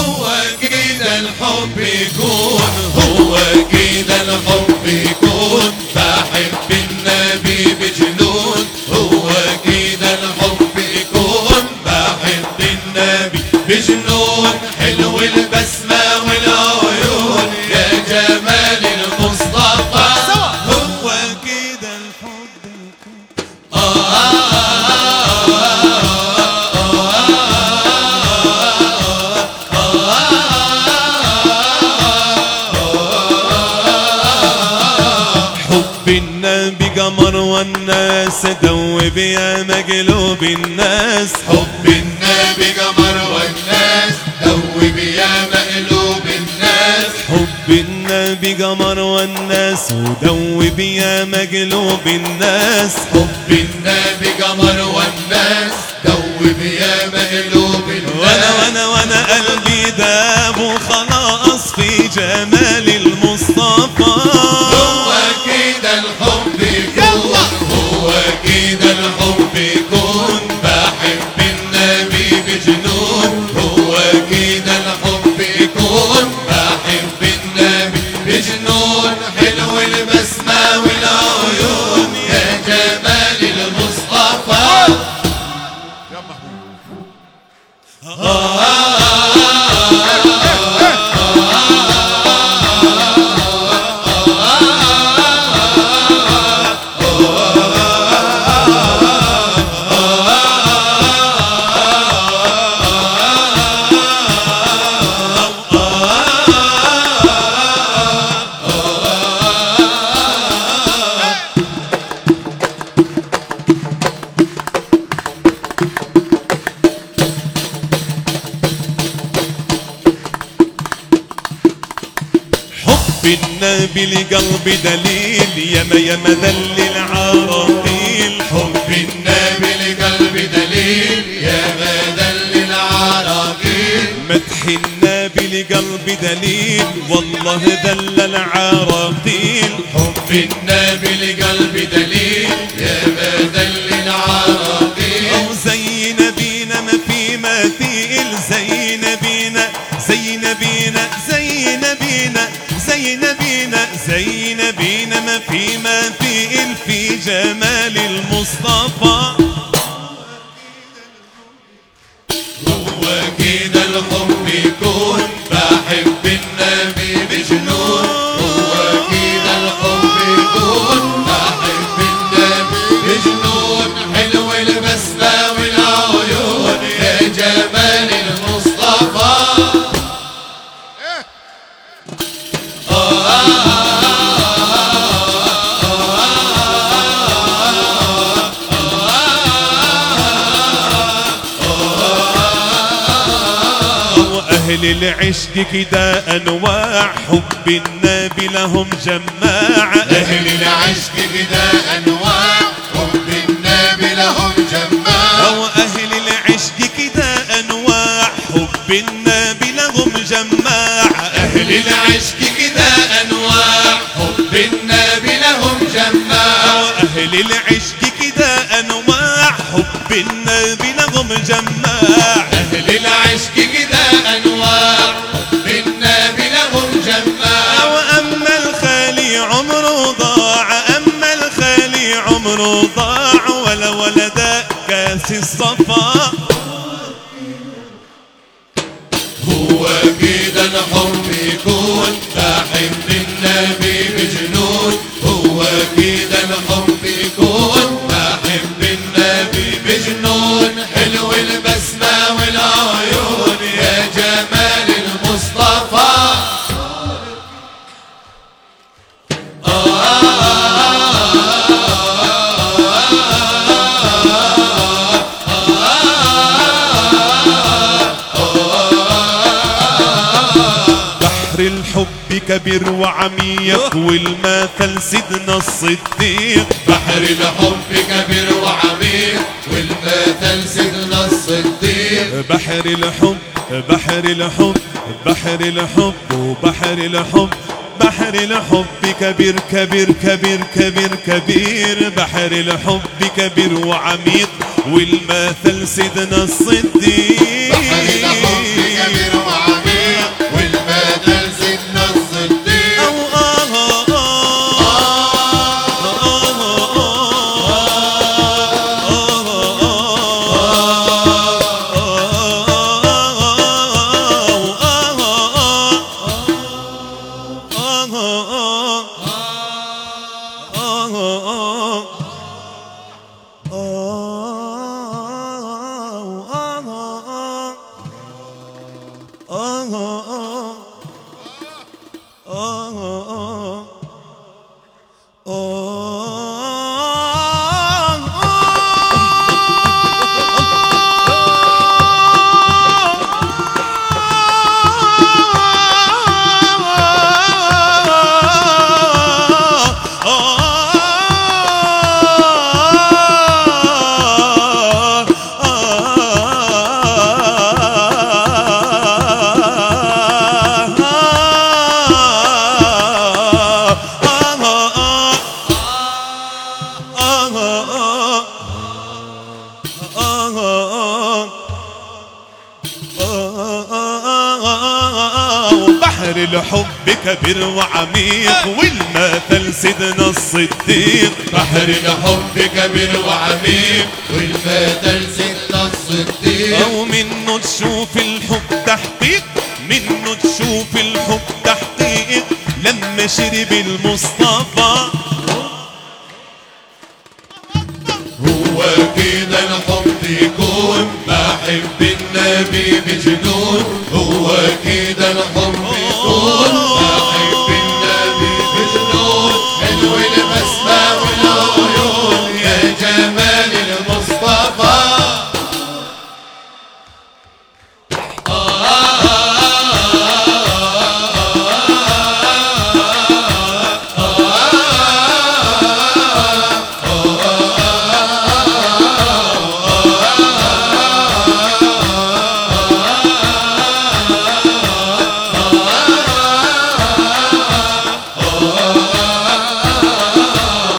هو كده الحب يكون هو كده الحب يكون بحب النبي بجنون هو كده الحب يكون بحب النبي بجنون حلو البسمة والعيون يا جمال المصطفى هو كده الحب يكون حب النبي قمر والناس دوب يا مقلوب الناس حب النبي قمر والناس دوب يا مقلوب الناس حب النبي قمر والناس ودوب يا مقلوب الناس حب النبي قمر والناس دوب يا مقلوب وانا الناس وانا وانا قلبي داب وخلاص في جمال المصطفى هو كده الحب يكون هو كده الحب يكون بحب النبي بجنون هو كده الحب يكون بحب النبي بجنون حلو البسمة والعيون يا جمال المصطفى حب النبي لقلبي دليل ياما ياما ذل العراقيل حب النبي لقلبي دليل يا بدل العراقيل مدح النبي لقلبي دليل والله ذل العراقيل حب النبي لقلبي دليل يا بدل العراقيل أو زي نبينا ما في مثيل زي نبينا زي نبينا زي نبينا زي نبينا زي نبينا ما في مثيل في جمال المصطفى هو كده الحب يكون بحب النبي بجنون هو كده الحب يكون بحب النبي بجنون حلو البسمة والعيون يا جمال المصطفى وأهل العشق كده أنواع حب النبي لهم جماعة أهل العشق كده أنواع حب النبي لهم جماعة أو أهل العشق كده أنواع حب النبي لهم جماعة أهل العشق كده أنواع حب النبي لهم جماعة أهل العشق كده أنواع حب النبي لهم جماعة أهل العشق كده أنواع حب النبي لهم جماعة وأما الخالي عمره ضاع أما الخالي عمره ضاع ولا ولد كاس الصفا هو كده الحب يكون بحب النبي بجنون هو كده الحب يكون بحب النبي بجنون حلو البسمة والعيون يا جمال المصطفى بحر الحب كبير وعميق والمثل سيدنا الصديق بحر الحب كبير وعميق والمثل سيدنا الصديق بحر الحب بحر الحب بحر الحب وبحر الحب بحر الحب كبير كبير كبير كبير كبير بحر الحب كبير وعميق والمثل سيدنا الصديق بحر الحب كبير وعميق آه آه بحر الحب كبير وعميق والمثل سيدنا الصديق بحر الحب كبير وعميق والفتى سيدنا الصديق أو منه تشوف الحب تحقيق منه تشوف الحب تحقيق لما شرب المصطفى هو كده الحب يكون بحب النبي بجنون